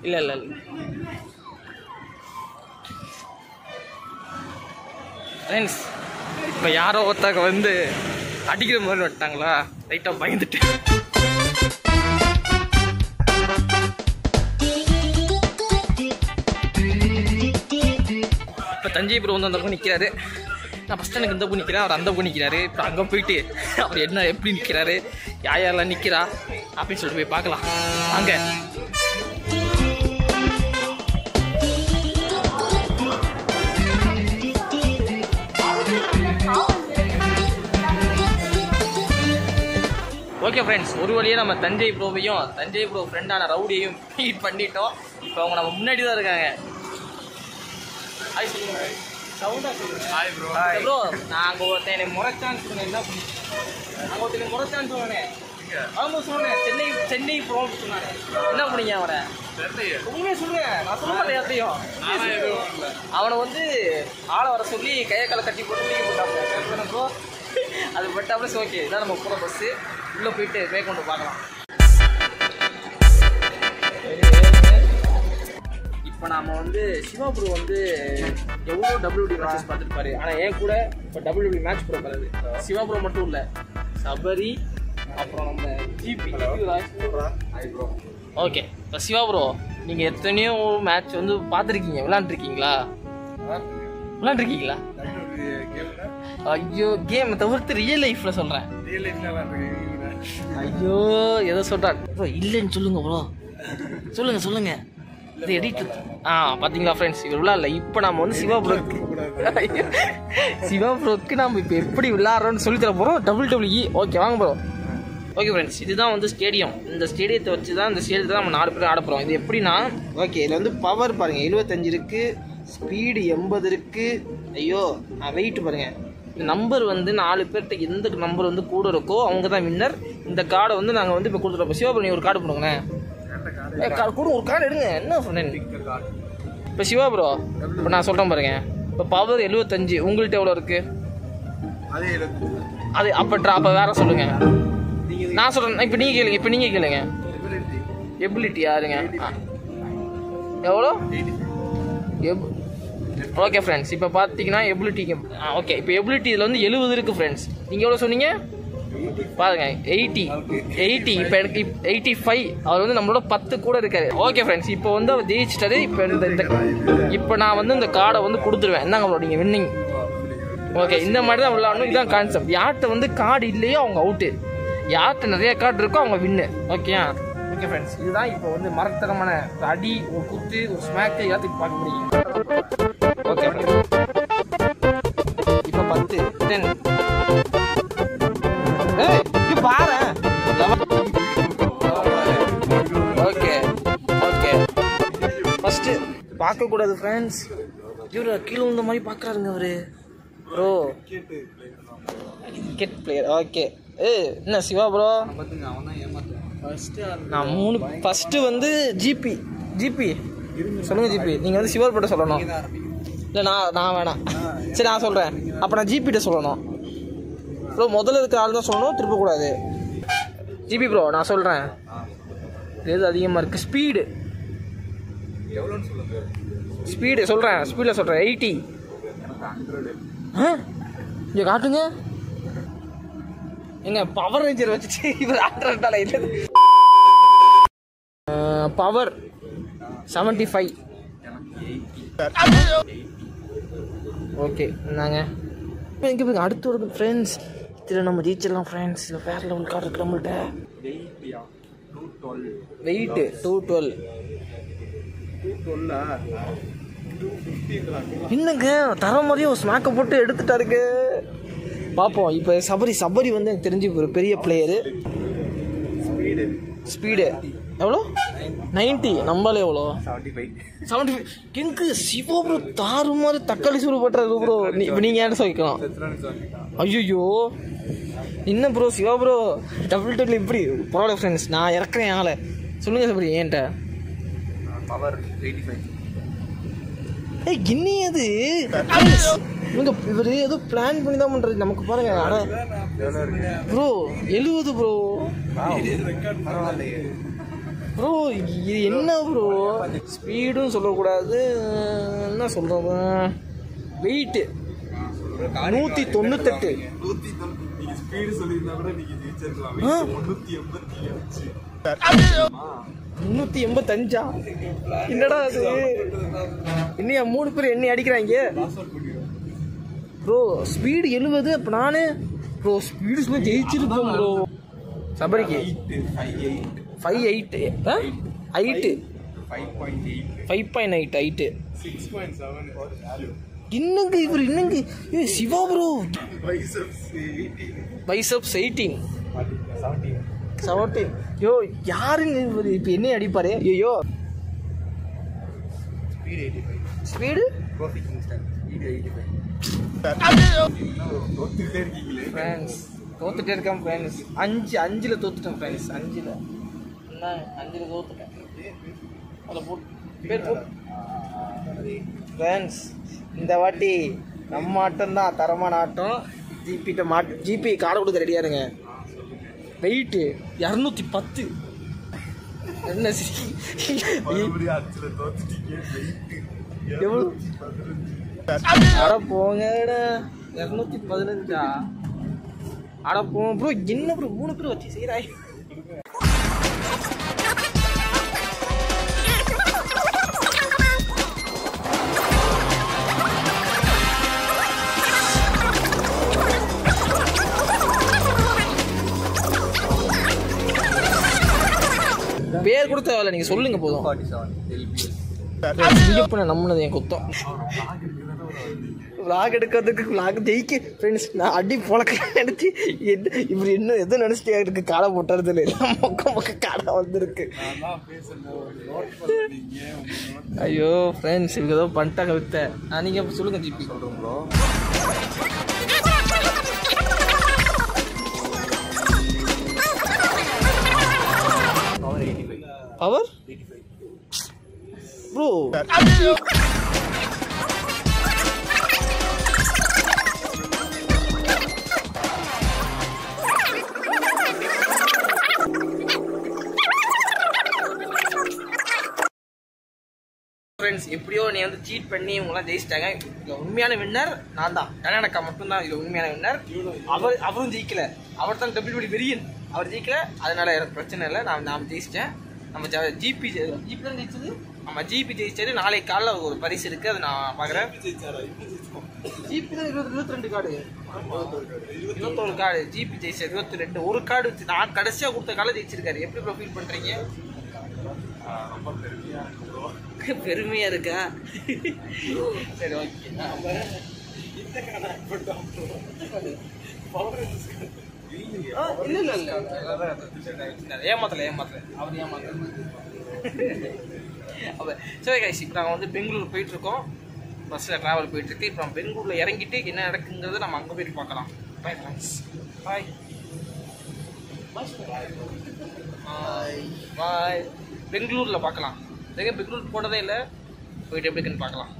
இல்லை இல்லை இல்லை ஃப்ரெண்ட்ஸ் இப்போ யாரோ ஒருத்தங்க வந்து அடிக்கிற மாதிரி விட்டாங்களா லைட்டாக பயந்துட்டு இப்போ தஞ்சை ப்ரோ வந்து அந்த பக்கம் நிற்கிறாரு நான் ஃபஸ்ட் எனக்கு இந்த பக்கம் நிற்கிறேன் அவர் அந்த பக்கம் நிற்கிறாரு இப்போ அங்கே போயிட்டு அவர் என்ன எப்படி நிற்கிறாரு யார் யாரெல்லாம் நிற்கிறா அப்படின்னு சொல்லிட்டு போய் பார்க்கலாம் அங்கே ஓகே ஃப்ரெண்ட்ஸ் ஒரு வழியாக நம்ம தஞ்சை ப்ரோவையும் தஞ்சை ப்ரோ ஃப்ரெண்டான ரவுடியையும் மீட் பண்ணிட்டோம் இப்போ அவங்க நம்ம முன்னாடி தான் இருக்காங்க ஹாய் சொல்லுங்க சவுண்டாக சொல்லுங்க ஹாய் ப்ரோ ப்ரோ நான் அங்கே ஒருத்தன் என்னை முறைச்சான்னு சொன்னேன் என்ன பண்ணி அங்கே ஒருத்தன் முறைச்சான்னு சொன்னேன் அவங்க சொன்னேன் சென்னை சென்னை ப்ரோ சொன்னாங்க என்ன பண்ணீங்க அவனை உண்மையை சொல்லுங்க நான் சொல்ல மாட்டேன் யார்ட்டையும் அவனை வந்து ஆளை வர சொல்லி கையை காலை கட்டி போட்டு தூக்கி போட்டாங்க ப்ரோ அது பட்டாப்ளஸ் ஓகே இதான் நம்ம போகிற பஸ்ஸு உள்ளே போயிட்டு மேற்கொண்டு பார்க்கலாம் இப்போ நாம வந்து சிவா ப்ரோ வந்து எவ்வளோ டபிள்யூடி மேட்சஸ் பார்த்துருப்பாரு ஆனால் ஏன் கூட இப்போ டபிள்யூடி மேட்ச் கூட வராது சிவா ப்ரோ மட்டும் இல்லை சபரி அப்புறம் நம்ம ஜிபி ஓகே இப்போ சிவா ப்ரோ நீங்கள் எத்தனையோ மேட்ச் வந்து பார்த்துருக்கீங்க விளாண்டுருக்கீங்களா விளாண்டுருக்கீங்களா ஐயோ கேம் தவிர்த்து ரியல் லைஃப்பில் சொல்கிறேன் ஐயோ ஏதோ சொல்கிறான் ப்ரோ இல்லைன்னு சொல்லுங்க ப்ரோ சொல்லுங்க சொல்லுங்க இது எடிட் ஆ பாத்தீங்களா ஃப்ரெண்ட்ஸ் இவர் விளாட்ல இப்போ நாம வந்து சிவா ப்ரோக்கு ஐயோ, சிவா ப்ரோக்கு நாம இப்போ எப்படி விளாட்றோம்னு சொல்லி தர போகிறோம் டபுள் டபுள் இ ஓகே வாங்க ப்ரோ ஓகே ஃப்ரெண்ட்ஸ் இதுதான் வந்து ஸ்டேடியம் இந்த ஸ்டேடியத்தை வச்சு தான் இந்த ஸ்டேடியத்தை நம்ம நாலு பேர் ஆட போகிறோம் இது எப்படின்னா ஓகே இதில் வந்து பவர் பாருங்கள் எழுபத்தஞ்சு இருக்குது ஸ்பீடு எண்பது இருக்குது ஐயோ வெயிட் பாருங்கள் இந்த நம்பர் வந்து நாலு பேர்கிட்ட எந்த நம்பர் வந்து கூட இருக்கோ அவங்க தான் வின்னர் இந்த கார்டை வந்து நாங்கள் வந்து இப்போ கொடுத்துருப்போம் சிவபுரம் ஒரு கார்டு போடுங்களேன் ஏ கார்டு கூட ஒரு கார்டு எடுங்க என்ன சொன்னேன் இப்போ சிவா ப்ரோ இப்போ நான் சொல்கிறேன் பாருங்க இப்போ பவர் எழுபத்தஞ்சு உங்கள்கிட்ட எவ்வளோ இருக்குது அது அப்போ அப்போ வேற சொல்லுங்க நான் சொல்கிறேன் இப்போ நீங்கள் கேளுங்க இப்போ நீங்கள் கேளுங்க எபிலிட்டி யாருங்க ஆ. எவ்வளோ எப் ஓகே ஃப்ரெண்ட்ஸ் இப்போ பார்த்தீங்கன்னா எபிலிட்டிக்கு ஓகே இப்போ எபிலிட்டி இதில் வந்து எழுபது இருக்குது ஃப்ரெண்ட்ஸ் நீங்கள் எவ்வளோ சொன்னீங்க பாருங்க எயிட்டி எயிட்டி இப்போ எனக்கு எயிட்டி ஃபைவ் அவர் வந்து நம்மளோட பத்து கூட இருக்காரு ஓகே ஃப்ரெண்ட்ஸ் இப்போ வந்து அவர் ஜெயிச்சிட்டாரு இப்போ இந்த இந்த இப்போ நான் வந்து இந்த கார்டை வந்து கொடுத்துருவேன் என்னங்க ப்ரோ நீங்கள் வின்னிங் ஓகே இந்த மாதிரி தான் விளாடணும் இதுதான் கான்செப்ட் யார்கிட்ட வந்து கார்டு இல்லையோ அவங்க அவுட்டு யார்கிட்ட நிறைய கார்டு இருக்கோ அவங்க வின்னு ஓகேயா ஓகே ஃப்ரெண்ட்ஸ் இதுதான் இப்போ வந்து மரத்தரமான ஒரு அடி ஒரு குத்து ஒரு ஸ்மாக்கு எல்லாத்தையும் பார்க்க முடியும் ஓகே இப்போ பத்து டென் ஏய் இது பாரு ஓகே ஓகே ஃபஸ்ட்டு பார்க்கக்கூடாது ஃப்ரெண்ட்ஸ் இவரு கீழே விழுந்த மாதிரி பார்க்குறாருங்க அவரு ப்ரோ கிரிக்கெட் பிளேயர் ஓகே ஏ என்ன சிவா ப்ரோ நான் மூணு ஃபஸ்ட்டு வந்து ஜிபி ஜிபி சொல்லுங்க ஜிபி நீங்கள் வந்து சிவர் பட்ட சொல்லணும் இல்லை நான் நான் வேணாம் சரி நான் சொல்கிறேன் அப்போ நான் ஜிபிட்ட சொல்லணும் ப்ரோ முதல்ல இருக்கிற ஆள் தான் சொல்லணும் திருப்பக்கூடாது ஜிபி ப்ரோ நான் சொல்கிறேன் எது அதிகமாக இருக்குது ஸ்பீடு ஸ்பீடு சொல்கிறேன் ஸ்பீடில் சொல்கிறேன் எயிட்டி ஆ இங்கே காட்டுங்க எங்க பவர் ரேஞ்சர் வச்சுட்டு இவர் ஆடுறதால இல்லை பவர் செவன்டி ஃபைவ் ஓகே நாங்க இங்கே போய் அடுத்து ஒரு ஃப்ரெண்ட்ஸ் இதில் நம்ம ஜெயிச்சிடலாம் ஃப்ரெண்ட்ஸ் இதில் வேறு லெவல் கார் இருக்கு நம்மள்ட்ட வெயிட்டு டூ டுவெல் என்னங்க தர மாதிரியே ஒரு ஸ்மாக்கை போட்டு எடுத்துட்டாருங்க பார்ப்போம் இப்போ சபரி சபரி வந்து எனக்கு தெரிஞ்சு ஒரு பெரிய பிளேயரு ஸ்பீடு எவ்வளோ நைன்ட்டி நம்மளால எவ்வளோ செவன்ட்டி ஃபைவ் எங்க சிவா ப்ரோ தாறு மாதிரி தக்காளி சூடு பட்டுறது ப்ரோ இப்போ நீங்கள் ஏன் சொல்லிக்கலாம் ஐயோ என்ன bro Siva bro double double இப்படி பரவாயில்ல ஃப்ரெண்ட்ஸ் நான் இறக்குறேன் ஆளை சொல்லுங்க சபரி ஏன்ட்ட பவர் எயிட்டி ஃபைவ் ஏய் கின்னி அது இவங்க இவர் ஏதோ பிளான் பண்ணி தான் பண்றது நமக்கு பாருங்க ஆனா ப்ரோ எழுபது ப்ரோ பரவாயில்லையே ப்ரோ இது என்ன ப்ரோ ஸ்பீடும் சொல்லக்கூடாது என்ன சொல்றது வெயிட்டு நூற்றி தொண்ணூத்தெட்டு நூத்தி தொண்ணூத்தி நீங்க ஸ்பீடு சொல்லியிருந்தா கூட நீங்க ஜெயிச்சிருக்கலாம் ஆ. முன்னூத்தி எண்பத்தி அஞ்சு முந்நூற்றி எண்பத்தஞ்சா என்னடா அது இன்னையா மூணு பேர் என்னை அடிக்கிறாங்க ப்ரோ ஸ்பீடு எழுபது அப்போ நானு ப்ரோ ஸ்பீடு சொல்ல ஜெயிச்சிருப்போம் ப்ரோ சபரிக்கு five eight five eight height five point eight five point eight height six point seven இன்னங்க இவர் இன்னங்க ஏ Siva bro biceps eighty biceps eighteen seventeen seventeen yo யாருங்க இவர் இப்போ என்ன அடிப்பாரு ஐயோ speed eighty five speed Gopi Kingston speed eighty five தொத்துக்கிட்டே இருக்கீங்களே ஃப்ரெண்ட்ஸ் தோத்துட்டே இருக்கேன் ஃப்ரெண்ட்ஸ் அஞ்சு அஞ்சில் தோத்துட்டேன் ஃப்ரெண்ட்ஸ் அஞ்சில் என்ன அஞ்சில் தோத்துட்டேன் அதில் போட்டு பேர் போட்டு ஃப்ரெண்ட்ஸ் இந்த வாட்டி நம்ம ஆட்டம் தான் தரமான ஆட்டம் ஜிபிட்ட மாட்டு ஜிபி காடை கொடுக்க ரெடியா இருங்க வெயிட்டு இரநூத்தி பத்து என்ன சி- மறுபடியும் அச்சுல தோத்துட்டீங்க வெயிட் எவ்வளோ அட போங்கடா இரநூத்தி பதினஞ்சா அட போ ப்ரோ என்ன ப்ரோ மூணு பேர் வச்சு செய்கிறாய் பேர் கூட தேவையில்ல நீங்கள் சொல்லுங்க போதும் ஃபார்ட்டி செவன் எல்பிஎஸ் சிங்கப்பூனை நம்பினது என் குத்தம் விளாக் எடுக்கிறதுக்கு விளாக் ஜெயிக்க ஃப்ரெண்ட்ஸ் நான் அடி பொழக்கலாம் நினச்சி என்ன இவர் இன்னும் எதுவும் நினச்சிட்டே இருக்கு காடை போட்டுறது இல்லை எல்லாம் மொக்க மொக்க காடை வந்திருக்கு நான் பேசுறேன் நோட் பண்ணுறீங்க உங்க ஐயோ ஃப்ரெண்ட்ஸ் இவங்க ஏதோ பண்ணிட்டாங்க வித்த ஆ நீங்கள் சொல்லுங்கள் ஜிபி சொல்கிறோம் bro power eighty five power eighty five bro friends எப்படியோ நீ வந்து சீட் பண்ணி இவங்களாம் ஜெயிச்சிட்டாங்க இதுல உண்மையான வின்னர் நான் தான் கர்நாடகா மட்டும்தான் இது உண்மையான வின்னர் அவர் அவரும் ஜெயிக்கல அவர் தான் டபிள்யூடி வெரியன் அவர் ஜெயிக்கல அதனால எனக்கு பிரச்சனை இல்லை நான் நான் ஜெயிச்சிட்டேன் நம்ம ஜிபி ஜிபி தான் ஜெயிச்சது நம்ம ஜிபி ஜெயிச்சது நாளைக்கு காலைல ஒரு பரிசு இருக்கு அது நான் பார்க்குறேன் ஜிபி தான் இருபது இருபத்தி ரெண்டு கார்டு இருபத்தோரு கார்டு ஜிபி ஜெயிச்சது இருபத்தி ரெண்டு ஒரு கார்டு வச்சு நான் கடைசியாக கொடுத்த கார்டு ஜெயிச்சிருக்காரு எப்படி ப்ரோ ஃபீல் பண்ணுறீங்க ரொம்ப பெருமையாக இருக்கு ப்ரோ பெருமையா இருக்கா சரி ஓகே இல்ல இல்ல இல்ல ஏமாத்தல ஏமாத்தல அவர் ஏமாத்தல அப்ப சரி கைஸ் இப்போ நாங்கள் வந்து பெங்களூர் போயிட்டு இருக்கோம் பஸ்ஸில் ட்ராவல் போயிட்டு இருக்கு இப்போ நம்ம பெங்களூரில் இறங்கிட்டு என்ன நடக்குங்கிறத நம்ம அங்கே போயிட்டு பார்க்கலாம் பாய் ஃப்ரெண்ட்ஸ் பாய் பாய் பாய் பெங்களூரில் பார்க்கலாம் எங்கே பெங்களூர் போனதே இல்லை போயிட்டு எப்படி இருக்குன்னு பார்க்கலாம்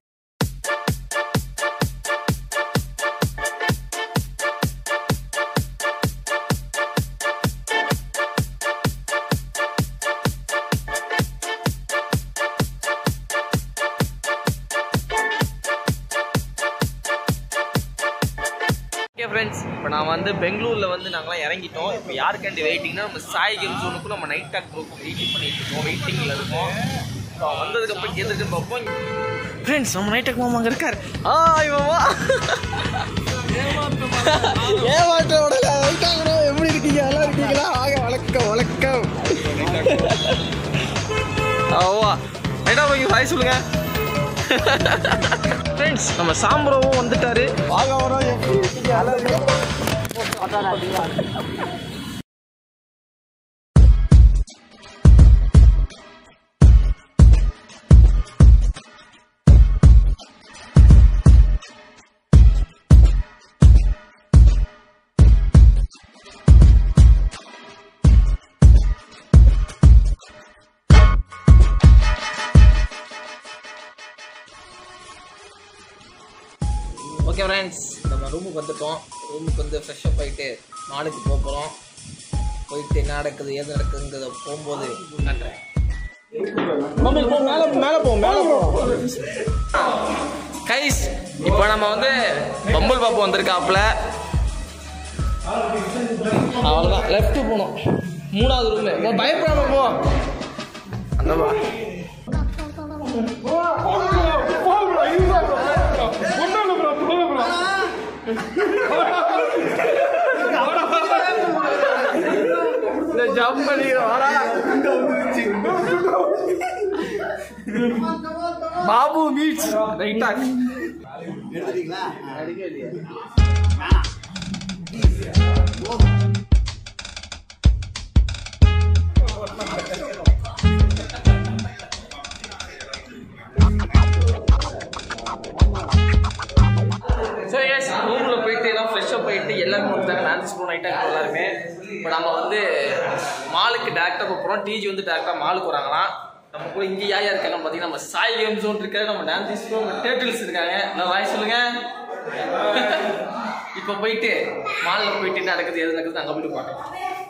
ஓகே ஃப்ரெண்ட்ஸ் இப்போ நான் வந்து பெங்களூரில் வந்து நாங்களாம் இறங்கிட்டோம் இப்போ யாருக்காண்டி வெயிட்டிங்னா நம்ம சாய் கேம் ஜோனுக்கும் நம்ம நைட் டாக் குரூப் வெயிட்டிங் பண்ணிட்டு இருக்கோம் வெயிட்டிங்கில் இருக்கோம் இப்போ வந்ததுக்கப்புறம் எதுக்கு பார்ப்போம் ஃப்ரெண்ட்ஸ் நம்ம நைட் டாக் மாமா அங்கே இருக்கார் ஆ மாமா ஏமாற்ற உடல வைட்டாங்கண்ணா எப்படி இருக்கீங்க நல்லா இருக்கீங்களா ஆக வணக்கம் வணக்கம் ஆவா நைட்டா போய் ஹாய் சொல்லுங்க ஃப்ரெண்ட்ஸ் நம்ம சாம்பரோவும் வந்துட்டாரு வாங்க வரோம் எப்படி இருக்கீங்க நல்லா இருக்கீங்க ஓகே ஃப்ரெண்ட்ஸ் நம்ம ரூமுக்கு வந்துட்டோம் ரூமுக்கு வந்து ஃப்ரெஷ் அப் ஆகிட்டு மாலுக்கு போக போகிறோம் போயிட்டு என்ன நடக்குது ஏது நடக்குதுங்கிறத போகும்போது காட்டுறேன் மொபைல் போ மேலே மேலே போ மேலே போ கைஸ் இப்போ நம்ம வந்து பம்புல் பாப்பு வந்திருக்காப்புல அவ்வளோதான் லெஃப்ட் போகணும் மூணாவது ரூமு பயப்படாம போ அந்த வா இந்த ஜம்ப் பண்ணிக்கிறோம் வாடா. பாபு மீட்ஸ் ரைட்டா ஸோ எஸ் ரூமில் போயிட்டு எல்லாம் ஃப்ரெஷ்ஷாக போயிட்டு எல்லாமே வந்துட்டாங்க நான் ஸ்பூன் ஆகிட்டாங்க எல்லாருமே இப்போ நம்ம வந்து மாலுக்கு டேரெக்டாக போகிறோம் டிஜி வந்து டேரெக்டாக மாலுக்கு வராங்களாம் நம்ம கூட இங்கே யார் யார் இருக்காங்க பார்த்தீங்கன்னா நம்ம சாய் கேம் ஜோன் இருக்காரு நம்ம டான்ஸ் ஸ்கூல் டேட்டில்ஸ் இருக்காங்க நான் வாய் சொல்லுங்க இப்போ போயிட்டு மாலில் போயிட்டு என்ன நடக்குது எது நடக்குது அங்கே போயிட்டு பார்க்கலாம்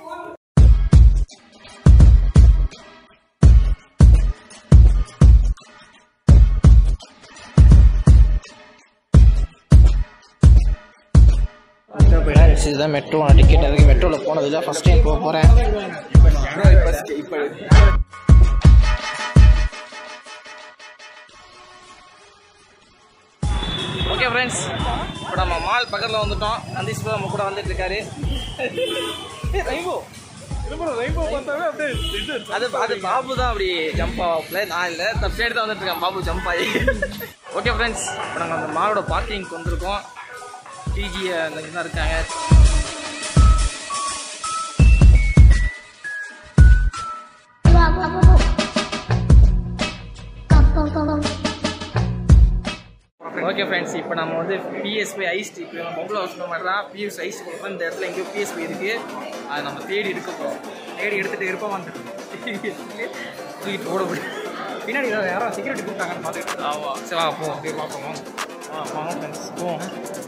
இதுதான் மெட்ரோ டிக்கெட் அதுக்கு மெட்ரோவில் போனதில்லை ஃபஸ்ட் டைம் போக போகிறேன் ஓகே ஃப்ரெண்ட்ஸ் இப்போ நம்ம மால் பக்கத்தில் வந்துட்டோம் நந்தீஷ் bro நம்ம கூட வந்துட்டு இருக்காரு ஏய், ரெயின்போ அது அது பாபு தான் அப்படி ஜம்ப் ஆகல நான் இல்லை தப்பியாடி தான் வந்துட்டு இருக்கேன் பாபு ஜம்ப் ஆகி ஓகே ஃப்ரெண்ட்ஸ் இப்போ நாங்கள் அந்த மாலோட பார்க்கிங்க்கு வந்திருக்கோம் டிஜி அந்த இங்கே தான் இருக்காங்க ஓகே ஃப்ரெண்ட்ஸ் இப்போ நம்ம வந்து பிஎஸ்பி ஐஸ் இப்போ நம்ம மொபைல் ஹவுஸ் மாதிரி தான் பிஎஸ் ஐஸ் கொடுப்போம் இந்த இடத்துல எங்கேயோ பிஎஸ்பி இருக்குது அதை நம்ம தேடி எடுக்க போகிறோம் தேடி எடுத்துட்டு இருப்போம் வந்து தூக்கிட்டு ஓட முடியும் பின்னாடி ஏதோ யாரோ செக்யூரிட்டி கூப்பிட்டாங்கன்னு பார்த்துட்டு ஆமாம் சரி வாங்க போவோம் அப்படியே பார்ப்போம் ஆ வாங்க ஃப்ரெண்ட்ஸ் போவோம்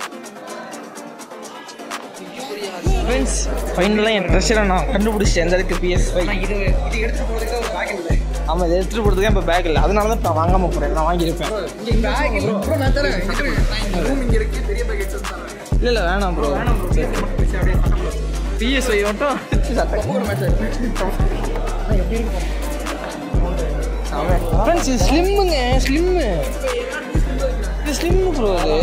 ஃப்ரெண்ட்ஸ் ஃபைனலாக என் ட்ரெஸ்ஸில் நான் கண்டுபிடிச்சேன் எந்த இருக்கு பிஎஸ் ஃபைவ் ஆனால் இது இது எடுத்துட்டு போகிறதுக்கு ஒரு பேக் இல்லை ஆமாம் இதை எடுத்துகிட்டு போகிறதுக்கு இப்போ பேக் இல்லை அதனால தான் இப்போ வாங்காமல் போகிறேன் நான் வாங்கியிருப்பேன் இங்கே பேக் ப்ரோ நான் தரேன் ரூம் இங்கே இருக்கு பெரிய பேக் எடுத்து தரேன் இல்லை இல்லை வேணாம் ப்ரோ வேணாம் ப்ரோ சேர்த்து மட்டும் வச்சு அப்படியே சட்டை போடு. பிஎஸ்ஐ மட்டும் ஒரு மேட்ச் எப்படி இருக்கும் ஃப்ரெண்ட்ஸ் இது ஸ்லிம்முங்க ஸ்லிம்மு இது ஸ்லிம்மு ப்ரோ அது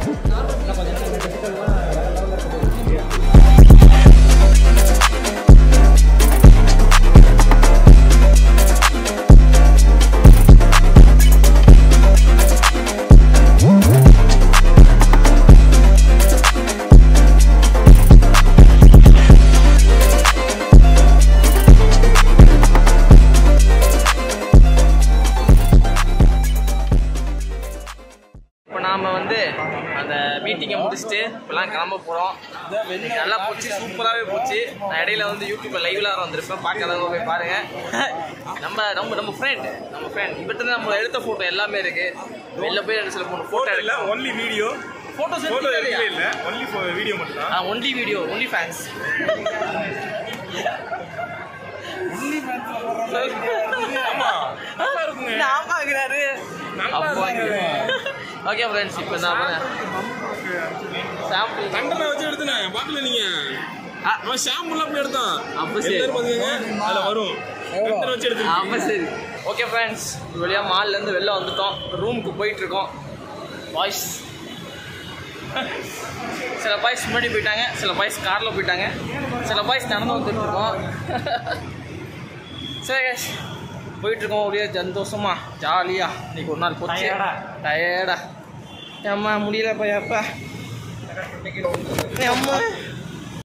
இப்போ நாம் வந்து அந்த மீட்டிங்கை முடிச்சுட்டு இப்போலாம் கிளம்ப போகிறோம் இன்னைக்கு நல்லா போச்சு சூப்பராகவே போச்சு நான் இடையில வந்து யூடியூப்ல லைவ்ல வந்திருப்பேன் பார்க்காதவங்க போய் பாருங்க நம்ம நம்ம நம்ம ஃப்ரெண்ட் நம்ம ஃப்ரெண்ட் இவர்கிட்ட நம்ம எடுத்த ஃபோட்டோ எல்லாமே இருக்கு வெளில போய் ரெண்டு சில மூணு ஃபோட்டோ இல்ல எடுக்கலாம் ஒன்லி வீடியோ ஃபோட்டோஸ் போட்டோ எடுக்கவே இல்ல ஒன்லி வீடியோ மட்டும் தான் ஒன்லி வீடியோ ஒன்லி ஃபேன்ஸ் ஆமா நல்லா இருக்குங்க ஆமாங்கிறாரு ஓகே ஃப்ரெண்ட்ஸ் இப்போ நான் சாம்பிள் கண்டனை வச்சு எடுத்தேன் பாக்கல நீங்க ஆ. அவன் ஷாம்புலாம் போய் எடுத்தான் அப்ப சரி. எல்லாரும் பாத்துக்கங்க அதுல வரும் கண்டனை வச்சு எடுத்து ஆமாம் சரி ஓகே ஃப்ரெண்ட்ஸ் வழியாக மால்லேருந்து வெளில வந்துட்டோம் ரூமுக்கு போயிட்டுருக்கோம் பாய்ஸ் சில பாய்ஸ் முன்னாடி போயிட்டாங்க சில பாய்ஸ் காரில் போயிட்டாங்க சில பாய்ஸ் நடந்து வந்துட்டு இருக்கோம் சரி guys, போயிட்டு இருக்கோம் அப்படியே சந்தோஷமா ஜாலியா இன்னைக்கு ஒரு நாள் போச்சு Tired-ஆ? டயர்டா ஏம்மா முடியலப்பா ஏப்பா ஏய், அம்மா